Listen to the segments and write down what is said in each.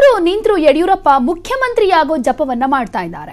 ಕುಂತ್ರು ನಿಂತ್ರು ಯಡಿಯೂರಪ್ಪ ಮುಖ್ಯಮಂತ್ರಿಯಾಗೋ ಜಪವನ್ನ ಮಾಡ್ತಾ ಇದ್ದಾರೆ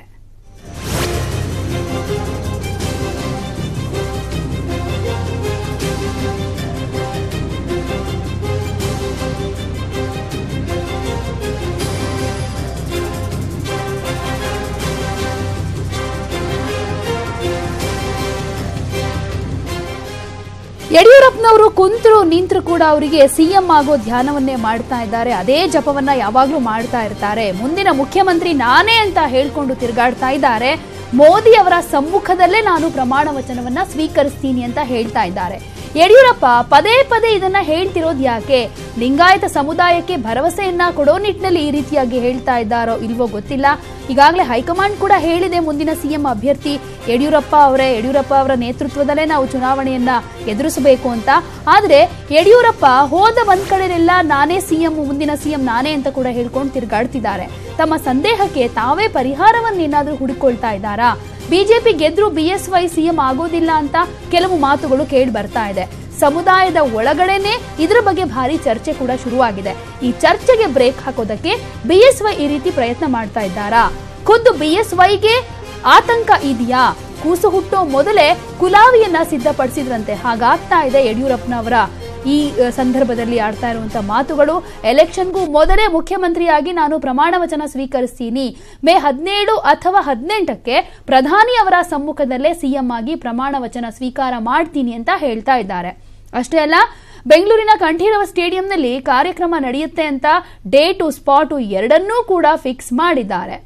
ಯಡಿಯೂರಪ್ಪನವರು ಕುಂತರು ನಿಂತರು ಕೂಡ ಅವರಿಗೆ ಸಿಎಂ ಆಗೋ ಧ್ಯಾನವನ್ನೇ ಮಾಡ್ತಾ ಇದ್ದಾರೆ ಅದೇ ಜಪವನ್ನ ಯಾವಾಗ್ಲೂ ಮಾಡ್ತಾ ಇರ್ತಾರೆ ಮುಂದಿನ ಮುಖ್ಯಮಂತ್ರಿ ನಾನೇ ಅಂತ ಹೇಳ್ಕೊಂಡು ತಿರುಗಾಡ್ತಾ ಇದ್ದಾರೆ ಮೋದಿ ಅವರ ಸಮ್ಮುಖದಲ್ಲೇ ನಾನು ಪ್ರಮಾಣ ವಚನವನ್ನ ಸ್ವೀಕರಿಸ್ತೀನಿ ಅಂತ ಹೇಳ್ತಾ ಇದ್ದಾರೆ ಯಡಿಯೂರಪ್ಪ ಪದೇ ಪದೇ ಇದನ್ನ ಹೇಳ್ತಿರೋದು ಯಾಕೆ ಲಿಂಗಾಯತ ಸಮುದಾಯಕ್ಕೆ ಭರವಸೆಯನ್ನ ಕೊಡೋ ನಿಟ್ಟಿನಲ್ಲಿ ಈ ರೀತಿಯಾಗಿ ಹೇಳ್ತಾ ಇದ್ದಾರೋ ಇಲ್ವೋ ಗೊತ್ತಿಲ್ಲ ಈಗಾಗಲೇ ಹೈಕಮಾಂಡ್ ಕೂಡ ಹೇಳಿದೆ ಮುಂದಿನ ಸಿಎಂ ಅಭ್ಯರ್ಥಿ ಯಡಿಯೂರಪ್ಪ ಅವರೇ ಯಡಿಯೂರಪ್ಪ ಅವರ ನೇತೃತ್ವದಲ್ಲೇ ನಾವು ಚುನಾವಣೆಯನ್ನ ಎದುರಿಸಬೇಕು ಅಂತ ಆದ್ರೆ ಯಡಿಯೂರಪ್ಪ ಹೋದ ಒಂದ್ ಕಡೆನೆಲ್ಲ ನಾನೇ ಸಿಎಂ ಮುಂದಿನ ಸಿಎಂ ನಾನೇ ಅಂತ ಕೂಡ ಹೇಳ್ಕೊಂಡು ತಿರುಗಾಡ್ತಿದ್ದಾರೆ ತಮ್ಮ ಸಂದೇಹಕ್ಕೆ ತಾವೇ ಪರಿಹಾರವನ್ನೇನಾದ್ರೂ ಹುಡುಕೊಳ್ತಾ ಇದ್ದಾರಾ ಬಿಜೆಪಿ ಗೆದ್ರು ಬಿಎಸ್ವೈ ಸಿಎಂ ಆಗೋದಿಲ್ಲ ಅಂತ ಕೆಲವು ಮಾತುಗಳು ಕೇಳಿ ಬರ್ತಾ ಇದೆ ಸಮುದಾಯದ ಒಳಗಡೆನೆ ಇದ್ರ ಬಗ್ಗೆ ಭಾರಿ ಚರ್ಚೆ ಕೂಡ ಶುರುವಾಗಿದೆ ಈ ಚರ್ಚೆಗೆ ಬ್ರೇಕ್ ಹಾಕೋದಕ್ಕೆ ಬಿಎಸ್ವೈ ಈ ರೀತಿ ಪ್ರಯತ್ನ ಮಾಡ್ತಾ ಇದ್ದಾರಾ ಖುದ್ದು ಬಿಎಸ್ವೈಗೆ ಆತಂಕ ಇದೆಯಾ ಕೂಸು ಹುಟ್ಟೋ ಮೊದಲೇ ಕುಲಾವಿಯನ್ನ ಸಿದ್ಧಪಡಿಸಿದ್ರಂತೆ ಹಾಗಾಗ್ತಾ ಇದೆ ಯಡಿಯೂರಪ್ಪನವರ ಈ ಅ, ಸಂದರ್ಭದಲ್ಲಿ ಆಡ್ತಾ ಇರುವಂತ ಮಾತುಗಳು ಎಲೆಕ್ಷನ್ಗೂ ಮೊದಲೇ ಮುಖ್ಯಮಂತ್ರಿಯಾಗಿ ನಾನು ಪ್ರಮಾಣ ವಚನ ಸ್ವೀಕರಿಸ್ತೀನಿ ಮೇ ಹದಿನೇಳು ಅಥವಾ ಹದಿನೆಂಟಕ್ಕೆ ಪ್ರಧಾನಿ ಅವರ ಸಮ್ಮುಖದಲ್ಲೇ ಸಿಎಂ ಆಗಿ ಪ್ರಮಾಣ ವಚನ ಸ್ವೀಕಾರ ಮಾಡ್ತೀನಿ ಅಂತ ಹೇಳ್ತಾ ಇದ್ದಾರೆ ಅಷ್ಟೇ ಅಲ್ಲ ಬೆಂಗಳೂರಿನ ಕಂಠೀರವ ಸ್ಟೇಡಿಯಂನಲ್ಲಿ ಕಾರ್ಯಕ್ರಮ ನಡೆಯುತ್ತೆ ಅಂತ ಡೇಟು ಸ್ಪಾಟು ಎರಡನ್ನೂ ಕೂಡ ಫಿಕ್ಸ್ ಮಾಡಿದ್ದಾರೆ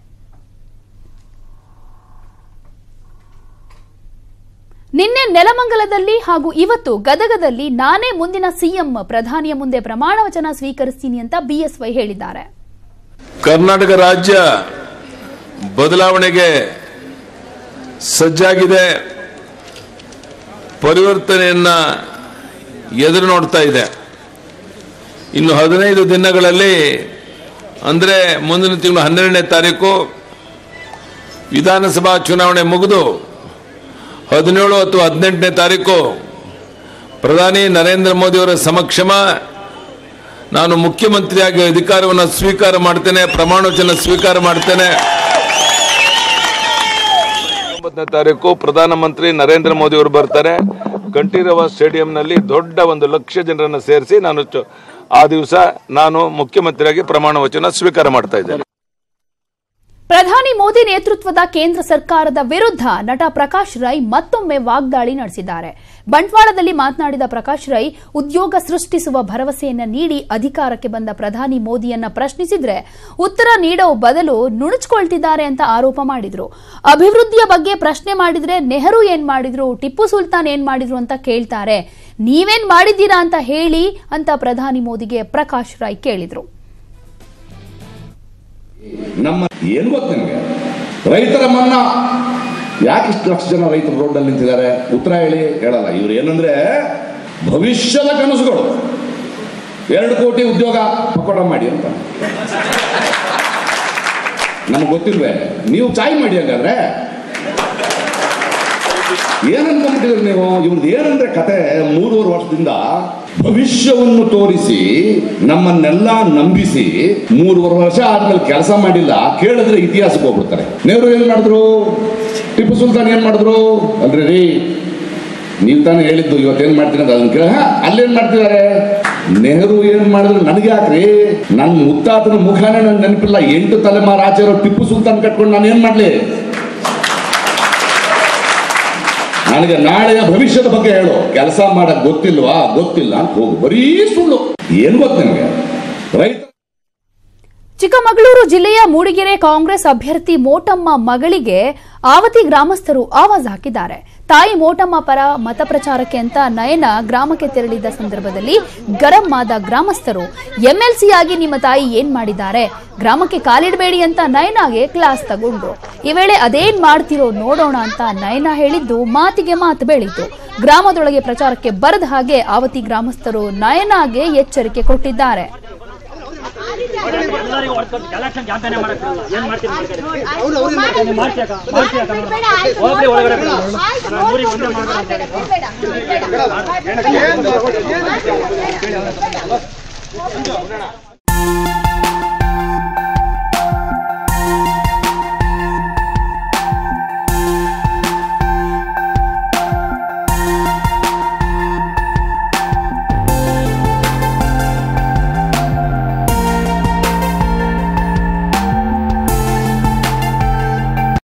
ನಿನ್ನೆ ನೆಲಮಂಗಲದಲ್ಲಿ ಹಾಗೂ ಇವತ್ತು ಗದಗದಲ್ಲಿ ನಾನೇ ಮುಂದಿನ ಸಿಎಂ ಪ್ರಧಾನಿಯ ಮುಂದೆ ಪ್ರಮಾಣ ವಚನ ಸ್ವೀಕರಿಸ್ತೀನಿ ಅಂತ ಬಿಎಸ್ವೈ ಹೇಳಿದ್ದಾರೆ ಕರ್ನಾಟಕ ರಾಜ್ಯ ಬದಲಾವಣೆಗೆ ಸಜ್ಜಾಗಿದೆ ಪರಿವರ್ತನೆಯನ್ನ ಎದುರು ನೋಡ್ತಾ ಇದೆ ಇನ್ನು ಹದಿನೈದು ದಿನಗಳಲ್ಲಿ ಅಂದರೆ ಮುಂದಿನ ತಿಂಗಳು ಹನ್ನೆರಡನೇ ತಾರೀಕು ವಿಧಾನಸಭಾ ಚುನಾವಣೆ ಮುಗಿದು ಹದಿನೇಳು ಅಥವಾ ಹದಿನೆಂಟನೇ ತಾರೀಕು ಪ್ರಧಾನಿ ನರೇಂದ್ರ ಮೋದಿಯವರ ಸಮಕ್ಷಮ ನಾನು ಮುಖ್ಯಮಂತ್ರಿಯಾಗಿ ಅಧಿಕಾರವನ್ನು ಸ್ವೀಕಾರ ಮಾಡ್ತೇನೆ ಪ್ರಮಾಣವಚನ ಸ್ವೀಕಾರ ಮಾಡ್ತೇನೆ ಒಂಬತ್ತನೇ ತಾರೀಕು ಪ್ರಧಾನಮಂತ್ರಿ ನರೇಂದ್ರ ಮೋದಿ ಅವರು ಬರ್ತಾರೆ ಕಂಠೀರವ ಸ್ಟೇಡಿಯಂನಲ್ಲಿ ದೊಡ್ಡ ಒಂದು ಲಕ್ಷ ಜನರನ್ನು ಸೇರಿಸಿ ನಾನು ಚು- ಆ ದಿವಸ ನಾನು ಮುಖ್ಯಮಂತ್ರಿಯಾಗಿ ಪ್ರಮಾಣ ವಚನ ಸ್ವೀಕಾರ ಮಾಡ್ತಾ ಇದ್ದೇನೆ ಪ್ರಧಾನಿ ಮೋದಿ ನೇತೃತ್ವದ ಕೇಂದ್ರ ಸರ್ಕಾರದ ವಿರುದ್ಧ ನಟ ಪ್ರಕಾಶ್ ರೈ ಮತ್ತೊಮ್ಮೆ ವಾಗ್ದಾಳಿ ನಡೆಸಿದ್ದಾರೆ ಬಂಟ್ವಾಳದಲ್ಲಿ ಮಾತನಾಡಿದ ಪ್ರಕಾಶ್ ರೈ ಉದ್ಯೋಗ ಸೃಷ್ಟಿಸುವ ಭರವಸೆಯನ್ನ ನೀಡಿ ಅಧಿಕಾರಕ್ಕೆ ಬಂದ ಪ್ರಧಾನಿ ಮೋದಿಯನ್ನ ಪ್ರಶ್ನಿಸಿದ್ರೆ ಉತ್ತರ ನೀಡೋ ಬದಲು ನುಣುಚ್ಕೊಳ್ತಿದ್ದಾರೆ ಅಂತ ಆರೋಪ ಮಾಡಿದ್ರು ಅಭಿವೃದ್ಧಿಯ ಬಗ್ಗೆ ಪ್ರಶ್ನೆ ಮಾಡಿದ್ರೆ ನೆಹರು ಏನ್ ಮಾಡಿದ್ರು ಟಿಪ್ಪು ಸುಲ್ತಾನ್ ಏನ್ ಮಾಡಿದ್ರು ಅಂತ ಕೇಳ್ತಾರೆ ನೀವೇನ್ ಮಾಡಿದ್ದೀರಾ ಅಂತ ಹೇಳಿ ಅಂತ ಪ್ರಧಾನಿ ಮೋದಿಗೆ ಪ್ರಕಾಶ್ ರೈ ಕೇಳಿದ್ರು ನಮ್ಮ ಏನು ಗೊತ್ತು ನಿಮಗೆ ರೈತರ ಮನ್ನಾ ಯಾಕೆ ಇಷ್ಟು ಲಕ್ಷ ಜನ ರೈತರು ರೋಡಲ್ಲಿ ನಿಂತಿದ್ದಾರೆ ಉತ್ತರ ಹೇಳಿ ಹೇಳಲ್ಲ ಇವ್ರು ಏನಂದ್ರೆ ಭವಿಷ್ಯದ ಕನಸುಗಳು ಎರಡು ಕೋಟಿ ಉದ್ಯೋಗ ಪಕೋಡ ಮಾಡಿ ಅಂತ ನಮ್ಗೆ ಗೊತ್ತಿಲ್ವೇ ನೀವು ಚಾಯ್ ಮಾಡಿ ಹಂಗಾದ್ರೆ ಏನ್ ಅನ್ಕೊಂಡ್ಬಿಟ್ಟಿದ್ರಿ ನೀವು ಇವ್ರದ್ದು ಏನಂದ್ರೆ ಕತೆ ಮೂರುವರೆ ವರ್ಷದಿಂದ ಭವಿಷ್ಯವನ್ನು ತೋರಿಸಿ ನಮ್ಮನ್ನೆಲ್ಲ ನಂಬಿಸಿ ಮೂರುವರೆ ವರ್ಷ ಆದ್ಮೇಲೆ ಕೆಲಸ ಮಾಡಿಲ್ಲ ಕೇಳಿದ್ರೆ ಇತಿಹಾಸಕ್ಕೆ ಹೋಗ್ಬಿಡ್ತಾರೆ ನೆಹರು ಏನ್ ಮಾಡಿದ್ರು ಟಿಪ್ಪು ಸುಲ್ತಾನ್ ಏನ್ ಮಾಡಿದ್ರು ಅಲ್ರಿ ರೀ ನೀವು ತಾನೇ ಹೇಳಿದ್ದು ಇವತ್ತೇನ್ ಮಾಡ್ತೀನಿ ಅಂತ ಅದನ್ನ ಕೇಳ ಅಲ್ಲೇನ್ ಮಾಡ್ತಿದ್ದಾರೆ ನೆಹರು ಏನ್ ಮಾಡಿದ್ರು ನನಗೆ ಯಾಕ್ರಿ ನನ್ನ ಮುತ್ತಾತನ ಮುಖಾನೇ ನನ್ಗೆ ನೆನಪಿಲ್ಲ ಎಂಟು ತಲೆಮಾರು ಆಚೆ ಇರೋ ಟಿಪ್ಪು ಸುಲ್ತಾನ್ ಕಟ್ಕೊಂಡು ನಾನು ಏನ್ ಮಾಡ್ಲಿ ನನಗೆ ನಾಳೆಯ ಭವಿಷ್ಯದ ಬಗ್ಗೆ ಹೇಳು ಕೆಲಸ ಮಾಡಕ್ ಗೊತ್ತಿಲ್ವಾ ಗೊತ್ತಿಲ್ಲ ಅಂತ ಹೋಗು ಬರೀ ಸುಳ್ಳು ಏನ್ ಗೊತ್ತು ನಿಮಗೆ ರೈತ ಚಿಕ್ಕಮಗಳೂರು ಜಿಲ್ಲೆಯ ಮೂಡಿಗೆರೆ ಕಾಂಗ್ರೆಸ್ ಅಭ್ಯರ್ಥಿ ಮೋಟಮ್ಮ ಮಗಳಿಗೆ ಆವತಿ ಗ್ರಾಮಸ್ಥರು ಆವಾಜ್ ಹಾಕಿದ್ದಾರೆ ತಾಯಿ ಮೋಟಮ್ಮ ಪರ ಮತ ಪ್ರಚಾರಕ್ಕೆ ಅಂತ ನಯನ ಗ್ರಾಮಕ್ಕೆ ತೆರಳಿದ್ದ ಸಂದರ್ಭದಲ್ಲಿ ಗರಂ ಆದ ಗ್ರಾಮಸ್ಥರು ಎಂಎಲ್ಸಿ ಆಗಿ ನಿಮ್ಮ ತಾಯಿ ಏನ್ ಮಾಡಿದ್ದಾರೆ ಗ್ರಾಮಕ್ಕೆ ಕಾಲಿಡಬೇಡಿ ಅಂತ ನಯನಾಗೆ ಕ್ಲಾಸ್ ತಗೊಂಡ್ರು ಈ ವೇಳೆ ಅದೇನ್ ಮಾಡ್ತಿರೋ ನೋಡೋಣ ಅಂತ ನಯನ ಹೇಳಿದ್ದು ಮಾತಿಗೆ ಮಾತು ಬೆಳೀತು ಗ್ರಾಮದೊಳಗೆ ಪ್ರಚಾರಕ್ಕೆ ಬರದ ಹಾಗೆ ಆವತಿ ಗ್ರಾಮಸ್ಥರು ನಯನಾಗೆ ಎಚ್ಚರಿಕೆ ಕೊಟ್ಟಿದ್ದಾರೆ ಎಲ್ಲರಿಗೂ ಹೊಡ್ಕೊಂಡು ಎಲೆಕ್ಷನ್ ಕ್ಯಾಂಪೇನ್ ಮಾಡಕ್ ಏನ್ ಮಾಡ್ತೀರಿ ಮಾಡ್ತೀರಿ ನೀವು ಮಾಡ್ತೀಯಕ್ಕ ಮಾಡ್ತೀಯಕ್ಕ ಹೋಗ್ಲಿ ಒಳಗಡೆ ಬಿಡು. ನಾನು ಊರಿಗೆ ಒಂದೇ ಮಾಡ್ಬೇಡ ಅಂತ ಹೇಳಿ. ಬೇಡ